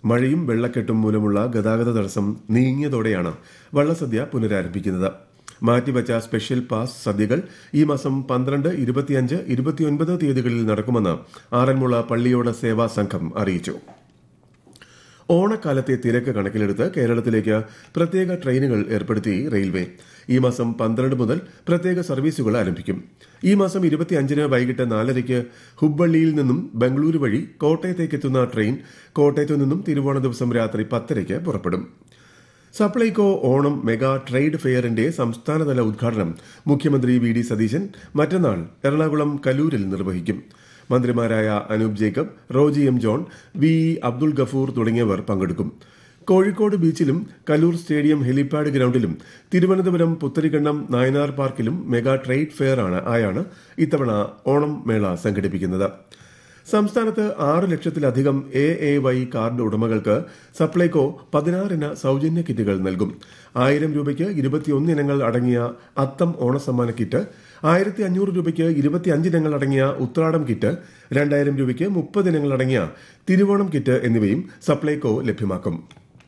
മഴയും വെള്ളക്കെട്ടും മൂലമുള്ള ഗതാഗത തടസ്സം നീങ്ങിയതോടെയാണ് വള്ളസദ്യ പുനരാരംഭിക്കുന്നത് മാറ്റിവച്ച സ്പെഷ്യൽ പാസ് സദ്യകൾ ഈ മാസം പന്ത്രണ്ട് ഇരുപത്തിയഞ്ച് ഇരുപത്തിയൊൻപത് തീയതികളിൽ നടക്കുമെന്ന് ആറന്മുള പള്ളിയോട സേവാ സംഘം അറിയിച്ചു ഓണക്കാലത്തെ തിരക്ക് കണക്കിലെടുത്ത് കേരളത്തിലേക്ക് പ്രത്യേക ട്രെയിനുകൾ ഏർപ്പെടുത്തി റെയിൽവേ ഈ മാസം പന്ത്രണ്ട് മുതൽ പ്രത്യേക സർവീസുകൾ ആരംഭിക്കും ഈ മാസം ഇരുപത്തിയഞ്ചിന് വൈകിട്ട് നാലരയ്ക്ക് ഹുബ്ബള്ളിയിൽ നിന്നും ബംഗളൂരു വഴി കോട്ടയത്തേക്കെത്തുന്ന ട്രെയിൻ കോട്ടയത്തു നിന്നും തിരുവോണ ദിവസം രാത്രി പത്തരയ്ക്ക് പുറപ്പെടും സപ്ലൈകോ ഓണം മെഗാ ട്രേഡ് ഫെയറിന്റെ സംസ്ഥാനതല ഉദ്ഘാടനം മുഖ്യമന്ത്രി വി ഡി സതീശൻ മറ്റന്നാൾ എറണാകുളം കലൂരിൽ നിർവഹിക്കും മന്ത്രിമാരായ Anoop Jacob Roji M John V E Abdul Gafoor തുടങ്ങിയവർ പങ്കെടുക്കും കോഴിക്കോട് ബീച്ചിലും കലൂർ സ്റ്റേഡിയം ഹെലിപാഡ് ഗ്രൌണ്ടിലും തിരുവനന്തപുരം പുത്തരിക്കണ്ണം നായനാർ പാർക്കിലും മെഗാ ട്രേഡ് ഫെയർ ആണ് ആയാണ് ഇത്തവണ ഓണം മേള സംഘടിപ്പിക്കുന്നത് സംസ്ഥാനത്ത് ആറ് ലക്ഷത്തിലധികം എ എ വൈ കാർഡ് ഉടമകൾക്ക് സപ്ലൈകോ പതിനാറിന് സൌജന്യ കിറ്റുകൾ നൽകും ആയിരം രൂപയ്ക്ക് ഇരുപത്തിയൊന്ന് ഇനങ്ങൾ അടങ്ങിയ അത്തം ഓണസമ്മാന കിറ്റ് ആയിരത്തി അഞ്ഞൂറ് രൂപയ്ക്ക് ഇരുപത്തിയഞ്ച് ഇനങ്ങൾ അടങ്ങിയ ഉത്രാടം കിറ്റ് രണ്ടായിരം രൂപയ്ക്ക് മുപ്പത് ഇനങ്ങൾ അടങ്ങിയ തിരുവോണം കിറ്റ് എന്നിവയും സപ്ലൈകോ ലഭ്യമാക്കും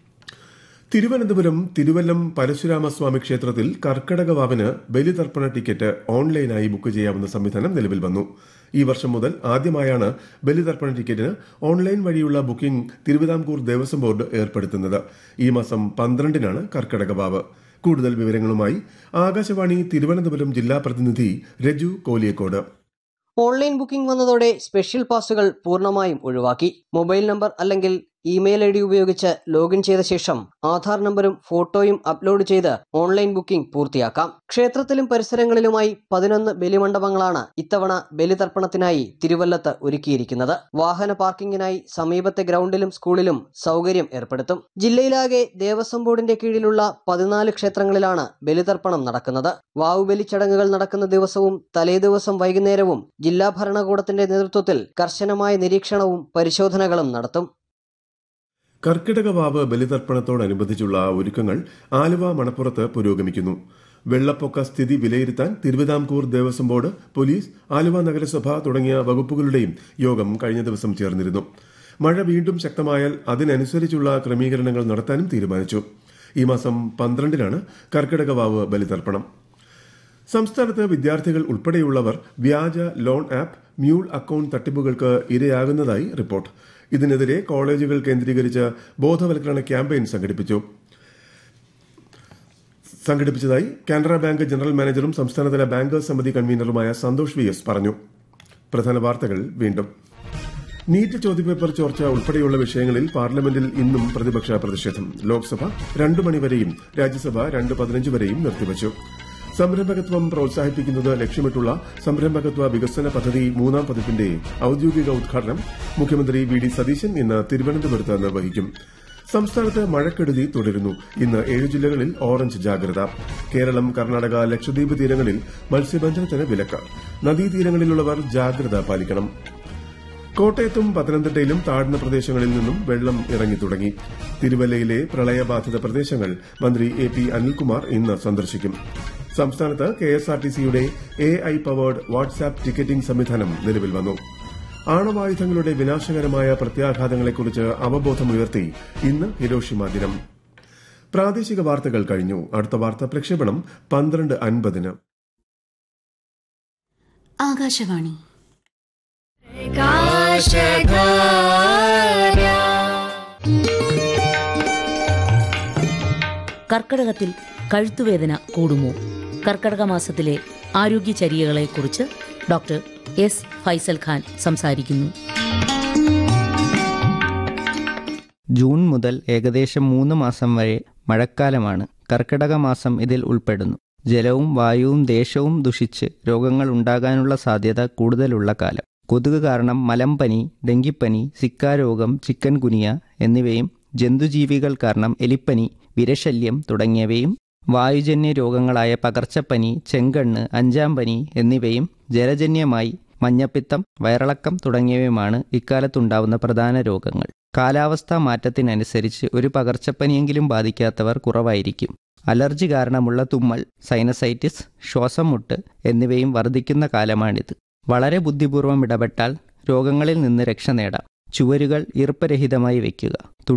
തിരുവനന്തപുരം തിരുവല്ലം പരശുരാമസ്വാമി ക്ഷേത്രത്തിൽ കർക്കടക വാവിന് ബലിതർപ്പണ ടിക്കറ്റ് ഓൺലൈനായി ബുക്ക് ചെയ്യാവുന്ന സംവിധാനം നിലവിൽ വന്നു ഈ വർഷം മുതൽ ആദ്യമായാണ് ബലിതർപ്പണ ടിക്കറ്റിന് ഓൺലൈൻ വഴിയുള്ള ബുക്കിംഗ് തിരുവിതാംകൂർ ദേവസ്വം ബോർഡ് ഏർപ്പെടുത്തുന്നത് ഈ മാസം പന്ത്രണ്ടിനാണ് കർക്കടക വാവ് കൂടുതൽ വിവരങ്ങളുമായി ആകാശവാണി തിരുവനന്തപുരം ജില്ലാ പ്രതിനിധി രജു കോലിയക്കോട് ഓൺലൈൻ ബുക്കിംഗ് വന്നതോടെ സ്പെഷ്യൽ പാസുകൾ പൂർണ്ണമായും ഒഴിവാക്കി മൊബൈൽ നമ്പർ അല്ലെങ്കിൽ ഇമെയിൽ ഐ ഡി ഉപയോഗിച്ച് ലോഗിൻ ചെയ്ത ശേഷം ആധാർ നമ്പറും ഫോട്ടോയും അപ്ലോഡ് ചെയ്ത് ഓൺലൈൻ ബുക്കിംഗ് പൂർത്തിയാക്കാം ക്ഷേത്രത്തിലും പരിസരങ്ങളിലുമായി പതിനൊന്ന് ബലിമണ്ഡപങ്ങളാണ് ഇത്തവണ ബലിതർപ്പണത്തിനായി തിരുവല്ലത്ത് ഒരുക്കിയിരിക്കുന്നത് വാഹന പാർക്കിങ്ങിനായി സമീപത്തെ ഗ്രൗണ്ടിലും സ്കൂളിലും സൗകര്യം ഏർപ്പെടുത്തും ജില്ലയിലാകെ ദേവസ്വം ബോർഡിന്റെ കീഴിലുള്ള പതിനാല് ക്ഷേത്രങ്ങളിലാണ് ബലിതർപ്പണം നടക്കുന്നത് വാവുബലി ചടങ്ങുകൾ നടക്കുന്ന ദിവസവും തലേദിവസം വൈകുന്നേരവും ജില്ലാ ഭരണകൂടത്തിന്റെ നേതൃത്വത്തിൽ കർശനമായ നിരീക്ഷണവും പരിശോധനകളും നടത്തും കർക്കിടക വാവ് ബലിതർപ്പണത്തോടനുബന്ധിച്ചുള്ള ഒരുക്കങ്ങൾ ആലുവ മണപ്പുറത്ത് പുരോഗമിക്കുന്നു വെള്ളപ്പൊക്ക സ്ഥിതി വിലയിരുത്താൻ തിരുവിതാംകൂർ ദേവസ്വം ബോർഡ് പോലീസ് ആലുവ നഗരസഭ തുടങ്ങിയ വകുപ്പുകളുടെയും യോഗം കഴിഞ്ഞ ദിവസം ചേർന്നിരുന്നു മഴ വീണ്ടും ശക്തമായാൽ അതിനനുസരിച്ചുള്ള ക്രമീകരണങ്ങൾ നടത്താനും തീരുമാനിച്ചു ഈ മാസം പന്ത്രണ്ടിനാണ് കർക്കിടക വാവ് ബലിതർപ്പണം സംസ്ഥാനത്ത് വിദ്യാർത്ഥികൾ ഉൾപ്പെടെയുള്ളവർ വ്യാജ ലോൺ ആപ്പ് മ്യൂൾ അക്കൌണ്ട് തട്ടിപ്പുകൾക്ക് ഇരയാകുന്നതായി റിപ്പോർട്ട് ഇതിനെതിരെ കോളേജുകൾ കേന്ദ്രീകരിച്ച് ബോധവൽക്കരണ ക്യാമ്പയിൻ സംഘടിപ്പിച്ചു സംഘടിപ്പിച്ചതായി കാനറ ബാങ്ക് ജനറൽ മാനേജറും സംസ്ഥാനതല ബാങ്കേഴ്സ് സമിതി കൺവീനറുമായ സന്തോഷ് വി എസ് പറഞ്ഞു പ്രധാന വാർത്തകൾ വീണ്ടും നീറ്റ് ചോദ്യപേപ്പർ ചോർച്ച ഉൾപ്പെടെയുള്ള വിഷയങ്ങളിൽ പാർലമെന്റിൽ ഇന്നും പ്രതിപക്ഷ പ്രതിഷേധം ലോക്സഭ രണ്ടു മണിവരെയും രാജ്യസഭ രണ്ട് പതിനഞ്ച് വരെയും നിർത്തിവച്ചു സംരംഭകത്വം പ്രോത്സാഹിപ്പിക്കുന്നത് ലക്ഷ്യമിട്ടുള്ള സംരംഭകത്വ വികസന പദ്ധതി മൂന്നാം പതിപ്പിന്റെ ഔദ്യോഗിക ഉദ്ഘാടനം മുഖ്യമന്ത്രി വി ഡി സതീശൻ ഇന്ന് തിരുവനന്തപുരത്ത് നിർവഹിക്കും സംസ്ഥാനത്ത് മഴക്കെടുതി തുടരുന്നു ഇന്ന് ഏഴ് ജില്ലകളിൽ ഓറഞ്ച് ജാഗ്രത കേരളം കർണാടക ലക്ഷദ്വീപ് തീരങ്ങളിൽ മത്സ്യബന്ധനത്തിന് വിലക്ക് നദീതീരങ്ങളിലുള്ളവർ ജാഗ്രത പാലിക്കണം കോട്ടയത്തും പത്തനംതിട്ടയിലും താഴ്ന്ന പ്രദേശങ്ങളിൽ നിന്നും വെള്ളം ഇറങ്ങി തുടങ്ങി തിരുവല്ലയിലെ പ്രളയബാധിത പ്രദേശങ്ങൾ മന്ത്രി എ പി അനിൽകുമാർ ഇന്ന് സന്ദർശിക്കും സംസ്ഥാനത്ത് കെഎസ്ആർടിസിയുടെ A I powered WhatsApp ticketing സംവിധാനം നിലവിൽ വന്നു ആണവായുധങ്ങളുടെ വിനാശകരമായ പ്രത്യാഘാതങ്ങളെക്കുറിച്ച് അവബോധമുയർത്തി ഇന്ന് ഹിരോഷിമ ദിനം പ്രാദേശിക വാർത്തകൾ കഴിഞ്ഞു അടുത്ത വാർത്ത പ്രക്ഷേപണം പന്ത്രണ്ട് അൻപതിന് ആകാശവാണി കർക്കടകത്തിൽ കഴുത്തുവേദന കൂടുമോ കർക്കടക മാസത്തിലെ ആരോഗ്യചര്യകളെക്കുറിച്ച് ഡോക്ടർ എസ് ഫൈസൽ ഖാൻ സംസാരിക്കുന്നു ജൂൺ മുതൽ ഏകദേശം മൂന്ന് മാസം വരെ മഴക്കാലമാണ് കർക്കിടക മാസം ഇതിൽ ഉൾപ്പെടുന്നു ജലവും വായുവും ദേശവും ദുഷിച്ച് രോഗങ്ങൾ ഉണ്ടാകാനുള്ള സാധ്യത കൂടുതലുള്ള കാലം കൊതുക് കാരണം മലമ്പനി ഡെങ്കിപ്പനി സിക്കാരോഗം ചിക്കൻ കുനിയ എന്നിവയും ജന്തുജീവികൾ കാരണം എലിപ്പനി വിരശല്യം തുടങ്ങിയവയും വായുജന്യ രോഗങ്ങളായ പകർച്ചപ്പനി ചെങ്കണ്ണ് അഞ്ചാം പനി എന്നിവയും ജലജന്യമായി മഞ്ഞപ്പിത്തം വയറിളക്കം തുടങ്ങിയവയുമാണ് ഇക്കാലത്തുണ്ടാവുന്ന പ്രധാന രോഗങ്ങൾ കാലാവസ്ഥാ മാറ്റത്തിനനുസരിച്ച് ഒരു പകർച്ചപ്പനിയെങ്കിലും ബാധിക്കാത്തവർ കുറവായിരിക്കും അലർജി കാരണമുള്ള തുമ്മൽ സൈനസൈറ്റിസ് ശ്വാസം മുട്ട് എന്നിവയും വർദ്ധിക്കുന്ന കാലമാണിത് വളരെ ബുദ്ധിപൂർവ്വം ഇടപെട്ടാൽ രോഗങ്ങളിൽ നിന്ന് രക്ഷ നേടാം ചുവരുകൾ ഈർപ്പരഹിതമായി വയ്ക്കുക